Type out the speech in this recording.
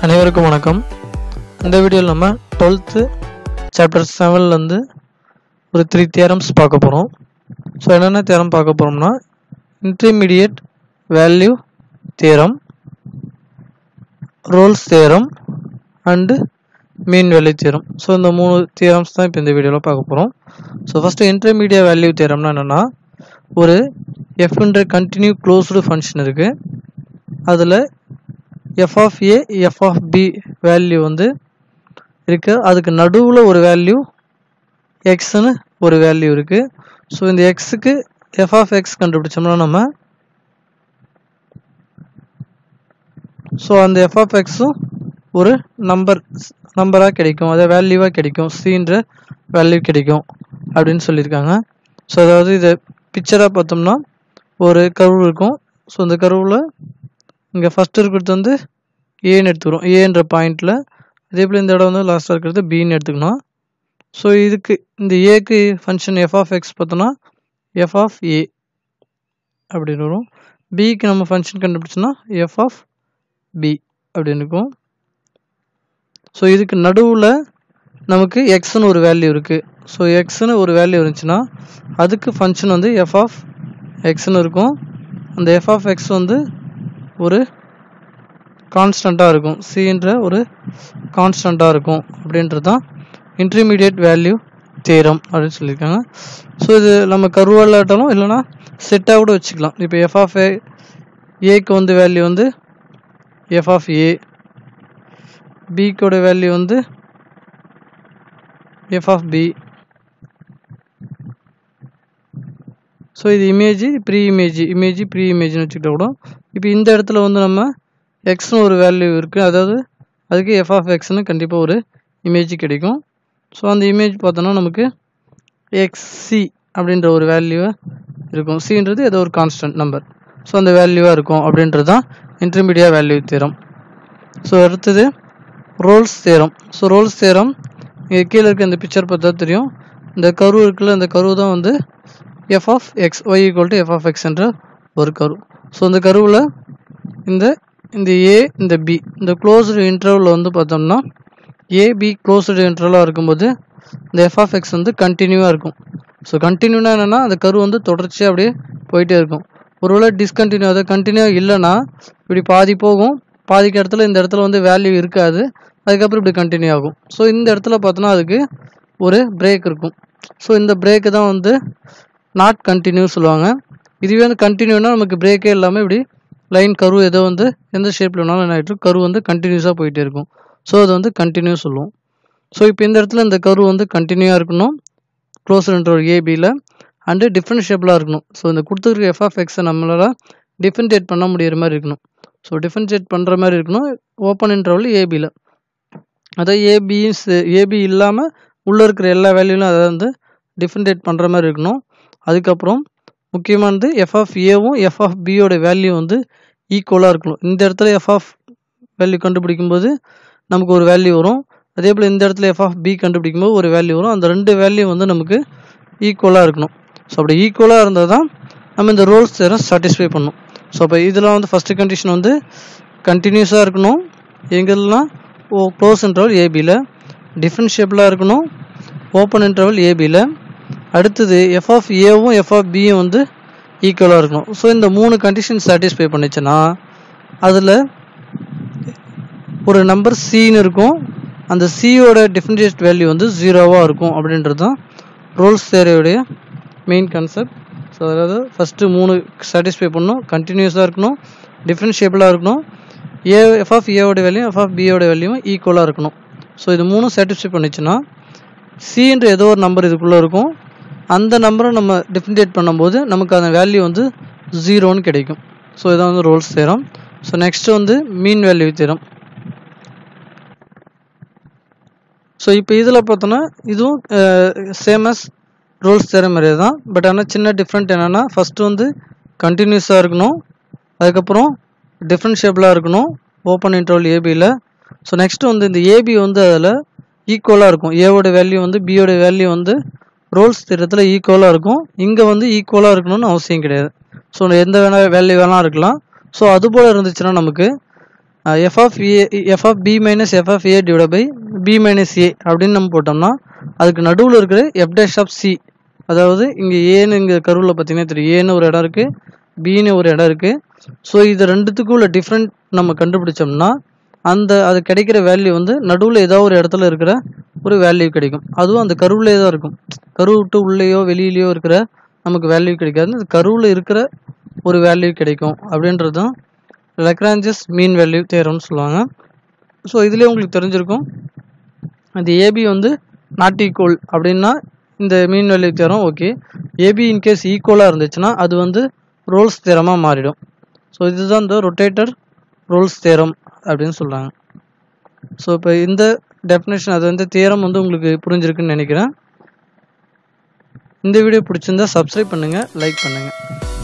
அனைவருக்கும் வணக்கம் இந்த வீடியோவில் நம்ம டுவெல்த்து சாப்டர் செவன்லேருந்து ஒரு த்ரீ தியரம்ஸ் பார்க்க போகிறோம் ஸோ என்னென்ன தியரம் பார்க்க போகிறோம்னா intermediate value theorem Rolle's theorem and mean value theorem so இந்த மூணு தியரம்ஸ் தான் இப்போ இந்த வீடியோவில் பார்க்க போகிறோம் ஸோ ஃபஸ்ட்டு இன்டர்மீடியட் வேல்யூ தியரம்னா என்னென்னா ஒரு எஃப்ன்ற கண்டினியூ க்ளோஸ்டு ஃபங்க்ஷன் இருக்குது அதில் f of a f of b value வந்து இருக்கு அதுக்கு நடுவில் ஒரு வேல்யூ எக்ஸ்னு ஒரு வேல்யூ இருக்கு ஸோ இந்த எக்ஸுக்கு எஃப் ஆஃப் எக்ஸ் கண்டுபிடிச்சோம்னா நம்ம ஸோ அந்த எஃப் ஆஃப் எக்ஸும் ஒரு நம்பர் நம்பராக கிடைக்கும் அதை வேல்யூவாக கிடைக்கும் சின்ற வேல்யூ கிடைக்கும் அப்படின்னு சொல்லியிருக்காங்க ஸோ அதாவது இதை பிக்சராக பார்த்தோம்னா ஒரு கர்வ் இருக்கும் ஸோ இந்த கர்வில் இங்கே ஃபஸ்ட்டு இருக்கிறது வந்து ஏன்னு எடுத்துக்கிறோம் ஏன்ற பாயிண்டில் அதே போல் இந்த இடம் வந்து லாஸ்ட்டாக இருக்கிறது பின்னு எடுத்துக்கணும் ஸோ இதுக்கு இந்த ஏக்கு ஃபங்க்ஷன் எஃப் ஆஃப் எக்ஸ் பார்த்தோன்னா எஃப் ஆஃப் ஏ அப்படின்னு வரும் பிக்கு நம்ம ஃபங்க்ஷன் கண்டுபிடிச்சோன்னா எஃப் ஆஃப் பி அப்படின்னு இருக்கும் ஸோ இதுக்கு நடுவில் நமக்கு எக்ஸ்னு ஒரு வேல்யூ இருக்குது ஸோ எக்ஸ்னு ஒரு வேல்யூ இருந்துச்சுன்னா அதுக்கு ஃபங்க்ஷன் வந்து எஃப் ஆஃப் எக்ஸ்னு இருக்கும் அந்த எஃப் ஆஃப் எக்ஸ் வந்து ஒரு கான்ஸ்டண்ட்டாக இருக்கும் சின்ற ஒரு கான்ஸ்டண்ட்டாக இருக்கும் அப்படின்றது தான் இன்டர்மீடியட் வேல்யூ தேரம் அப்படின்னு சொல்லியிருக்காங்க ஸோ இது நம்ம கருவாலாட்டாலும் இல்லைனா செட்டாக கூட வச்சுக்கலாம் இப்போ எஃப் ஆஃப் ஏ ஏக்கு வந்து வேல்யூ வந்து எஃப் ஆஃப் ஏ பிக்கோட வேல்யூ வந்து எஃப் ஆஃப் பி ஸோ இது image pre image image pre இமேஜ்னு வச்சுக்கிட்ட கூட இப்போ இந்த இடத்துல வந்து நம்ம எக்ஸ்னு ஒரு வேல்யூ இருக்குது அதாவது அதுக்கு எஃப் ஆஃப் எக்ஸ்னு கண்டிப்பாக ஒரு இமேஜ் கிடைக்கும் ஸோ அந்த இமேஜ் பார்த்தோன்னா நமக்கு எக்ஸ்சி அப்படின்ற ஒரு வேல்யூ இருக்கும் சின்றது ஏதோ ஒரு கான்ஸ்டன்ட் நம்பர் ஸோ அந்த வேல்யூவாக இருக்கும் அப்படின்றது தான் இன்டர்மீடியா வேல்யூ தேரம் ஸோ அடுத்தது Rolle's theorem so Rolle's theorem இங்கே கீழே இருக்க இந்த பிக்சர் பார்த்தா தெரியும் இந்த கரு இருக்குல்ல இந்த கரு தான் வந்து f of x y equal to f of x என்ற ஒரு கரு ஸோ இந்த கருவில் இந்த இந்த ஏ இந்த பி இந்த க்ளோஸ்டு இன்டர்வலில் வந்து பார்த்தோம்னா ஏபி க்ளோஸ்டு இன்டர்வலாக இருக்கும்போது இந்த எஃப் ஆஃப் எக்ஸ் வந்து கண்டினியூவாக இருக்கும் ஸோ கண்டினியூனா என்னென்னா அந்த கரு வந்து தொடர்ச்சியாக அப்படியே போயிட்டே இருக்கும் ஒருவேளை டிஸ்கண்டினியூ அதை கண்டினியூ இல்லைன்னா இப்படி பாதி போகும் பாதிக்கு இடத்துல இந்த இடத்துல வந்து வேல்யூ இருக்காது அதுக்கப்புறம் இப்படி கண்டினியூ ஆகும் ஸோ இந்த இடத்துல பார்த்தோன்னா அதுக்கு ஒரு பிரேக் இருக்கும் ஸோ இந்த பிரேக்கு தான் வந்து நாட் கண்டினியூ சொல்லுவாங்க இதுவே வந்து கண்டினியூனா நமக்கு பிரேக்கே இல்லாமல் இப்படி லைன் கரு ஏதோ வந்து எந்த ஷேப்பில் வேணாலும் என்ன ஆகிட்டு கரு வந்து கண்டினியூஸாக போயிட்டே இருக்கும் ஸோ அது வந்து கண்டினியூ சொல்லுவோம் ஸோ இப்போ இந்த இடத்துல இந்த கரு வந்து கண்டினியூவாக இருக்கணும் க்ளோஸ் ஒரு ஏபியில் அண்டு டிஃப்ரென்ஷியபிளாக இருக்கணும் ஸோ இந்த கொடுத்துருக்க எஃப் ஆஃப் எக்ஸை நம்மளால் டிஃப்ரென்ஷியேட் பண்ண முடியிற மாதிரி இருக்கணும் ஸோ டிஃப்ரென்ஷியேட் பண்ணுற மாதிரி இருக்கணும் ஓப்பன் இன்டர்வல் ஏபியில் அதாவது ஏபியும் ஏபி இல்லாமல் உள்ளே இருக்கிற எல்லா வேல்யூலும் அதை வந்து டிஃப்ரென்ஷியேட் பண்ணுற மாதிரி இருக்கணும் அதுக்கப்புறம் முக்கியமானது எஃப் ஆஃப் ஏவும் எஃப் ஆஃப் பியோட வேல்யூ வந்து ஈக்குவலாக இருக்கணும் இந்த இடத்துல எஃப் ஆஃப் வேல்யூ கண்டுபிடிக்கும்போது நமக்கு ஒரு வேல்யூ வரும் அதே போல் இந்த இடத்துல எஃப் ஆஃப் பி கண்டுபிடிக்கும்போது ஒரு வேல்யூ வரும் அந்த ரெண்டு வேல்யூ வந்து நமக்கு ஈக்குவலாக இருக்கணும் ஸோ அப்படி ஈக்குவலாக இருந்தால் தான் நம்ம இந்த ரோல்ஸ் தேரம் சாட்டிஸ்ஃபை பண்ணும் ஸோ அப்போ இதில் வந்து ஃபஸ்ட்டு கண்டிஷன் வந்து கண்டினியூஸாக இருக்கணும் எங்கெல்லாம் ஓ க்ளோஸ் இன்டர்வல் ஏபியில் டிஃப்ரென்ஷியபிளாக இருக்கணும் ஓப்பன் இன்டர்வல் ஏபியில் அடுத்தது எஃப் ஆஃப் ஏவும் எஃப் ஆஃப் பியும் வந்து ஈக்குவலாக இருக்கணும் ஸோ இந்த மூணு கண்டிஷன் சாட்டிஸ்ஃபை பண்ணிச்சுன்னா அதில் ஒரு நம்பர் சின்னு இருக்கும் அந்த சியோட டிஃப்ரென்ஷியேட் வேல்யூ வந்து ஜீரோவாக இருக்கும் அப்படின்றது தான் ரோல்ஸ் தேரையுடைய மெயின் கான்செப்ட் ஸோ அதாவது ஃபஸ்ட்டு மூணு சாட்டிஸ்ஃபை பண்ணணும் கண்டினியூஸாக இருக்கணும் டிஃப்ரென்ஷியபிளாக இருக்கணும் ஏ எஃப் ஆஃப் ஏவோட வேல்யூ எஃப் ஆஃப் பியோட வேல்யூவும் ஈக்குவலாக இருக்கணும் ஸோ இது மூணும் சாட்டிஸ்ஃபை பண்ணிச்சுன்னா சின்ற ஏதோ ஒரு நம்பர் இதுக்குள்ளே இருக்கும் அந்த நம்பரை நம்ம டிஃப்ரென்ஷியேட் பண்ணும்போது நமக்கு அந்த வேல்யூ வந்து ஜீரோன்னு கிடைக்கும் ஸோ இதான் வந்து ரோல்ஸ் தேரம் ஸோ நெக்ஸ்ட் வந்து மீன் வேல்யூ தேரம் ஸோ இப்போ இதில் பார்த்தோன்னா இதுவும் சேமஸ் ரோல்ஸ் தேரம் மாதிரியே தான் பட் ஆனால் சின்ன டிஃப்ரெண்ட் என்னென்னா ஃபஸ்ட்டு வந்து கண்டினியூஸாக இருக்கணும் அதுக்கப்புறம் டிஃப்ரென்ஷியபிளாக இருக்கணும் ஓப்பன் இன்டர்வல் ஏபியில் ஸோ நெக்ஸ்ட்டு வந்து இந்த ஏபி வந்து அதில் ஈக்குவலாக இருக்கும் ஏவோட வேல்யூ வந்து பியோட வேல்யூ வந்து ரோல்ஸ் திட்டத்தில் ஈக்குவலாக இருக்கும் இங்கே வந்து ஈக்குவலாக இருக்கணும்னு அவசியம் கிடையாது ஸோ எந்த வேணா வேல்யூ வேணால் இருக்கலாம் ஸோ அது போல் இருந்துச்சுன்னா நமக்கு f of a f of b minus f of a divide by b minus a அப்படின்னு நம்ம போட்டோம்னா அதுக்கு நடுவில் இருக்கிற எஃப் டேஷ் ஆஃப் சி அதாவது இங்கே ஏன்னு இங்கே கருவில் பார்த்தீங்கன்னா தெரியும் ஏன்னு ஒரு இடம் இருக்குது பின்னு ஒரு இடம் இருக்குது ஸோ இது ரெண்டுத்துக்கும் உள்ள டிஃப்ரெண்ட் நம்ம கண்டுபிடிச்சோம்னா அந்த அது கிடைக்கிற வேல்யூ வந்து நடுவில் ஏதோ ஒரு இடத்துல இருக்கிற ஒரு வேல்யூ கிடைக்கும் அதுவும் அந்த கருவிலே தான் இருக்கும் கரு விட்டு உள்ளேயோ வெளியிலையோ இருக்கிற நமக்கு வேல்யூ கிடைக்காது அந்த கருவில் இருக்கிற ஒரு வேல்யூ கிடைக்கும் அப்படின்றது தான் லெக்ராஞ்சஸ் மீன் வேல்யூ தேரம்னு சொல்லுவாங்க ஸோ இதுலேயே உங்களுக்கு தெரிஞ்சிருக்கும் அந்த ஏபி வந்து நாட் ஈக்குவல் அப்படின்னா இந்த mean value theorem okay a b in case ஈக்குவலாக இருந்துச்சுன்னா அது வந்து ரோல்ஸ் தேரமாக மாறிடும் ஸோ இதுதான் இந்த ரொட்டேட்டர் ரோல்ஸ் தேரம் அப்படின்னு சொல்கிறாங்க ஸோ இப்போ இந்த டெஃபினேஷன் அது வந்து தேரம் வந்து உங்களுக்கு புரிஞ்சிருக்குன்னு நினைக்கிறேன் இந்த வீடியோ பிடிச்சிருந்தா சப்ஸ்கிரைப் பண்ணுங்கள் லைக் பண்ணுங்கள்